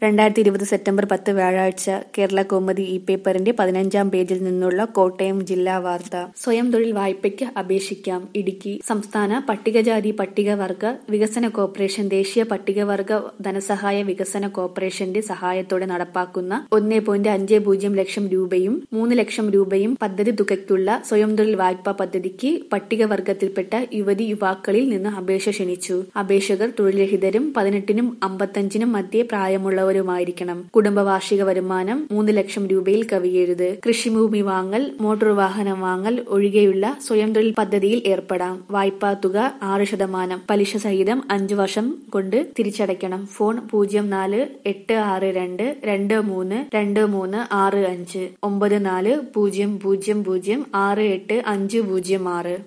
രണ്ടായിരത്തി ഇരുപത് സെപ്റ്റംബർ പത്ത് വ്യാഴാഴ്ച കേരള കൗമുദി ഇ പേപ്പറിന്റെ പതിനഞ്ചാം പേജിൽ നിന്നുള്ള കോട്ടയം ജില്ലാ വാർത്ത സ്വയം തൊഴിൽ വായ്പയ്ക്ക് അപേക്ഷിക്കാം ഇടുക്കി സംസ്ഥാന പട്ടികജാതി പട്ടികവർഗ വികസന കോർപ്പറേഷൻ ദേശീയ പട്ടികവർഗ ധനസഹായ വികസന കോർപ്പറേഷന്റെ സഹായത്തോടെ നടപ്പാക്കുന്ന ഒന്നേ പോയിന്റ് അഞ്ച് പൂജ്യം ലക്ഷം രൂപയും മൂന്ന് ലക്ഷം രൂപയും പദ്ധതി തുകയ്ക്കുള്ള സ്വയം തൊഴിൽ വായ്പാ പദ്ധതിക്ക് പട്ടികവർഗത്തിൽപ്പെട്ട യുവതി യുവാക്കളിൽ നിന്ന് അപേക്ഷ ക്ഷണിച്ചു അപേക്ഷകർ തൊഴിൽരഹിതരും പതിനെട്ടിനും അമ്പത്തഞ്ചിനും മധ്യേ പ്രായമുള്ളവരുമായിരിക്കണം കുടുംബ വാർഷിക വരുമാനം മൂന്ന് ലക്ഷം രൂപയിൽ കവിയരുത് കൃഷിഭൂമി വാങ്ങൽ മോട്ടോർ വാഹനം വാങ്ങൽ ഒഴികെയുള്ള സ്വയം തൊഴിൽ പദ്ധതിയിൽ ഏർപ്പെടാം വായ്പാ തുക ആറ് ശതമാനം പലിശ സഹിതം അഞ്ചു വർഷം കൊണ്ട് തിരിച്ചടയ്ക്കണം ഫോൺ പൂജ്യം നാല് എട്ട് ആറ് രണ്ട് രണ്ട് മൂന്ന് രണ്ട് മൂന്ന് ആറ് അഞ്ച് ഒമ്പത് നാല് പൂജ്യം പൂജ്യം പൂജ്യം ആറ് എട്ട് അഞ്ച് പൂജ്യം ആറ്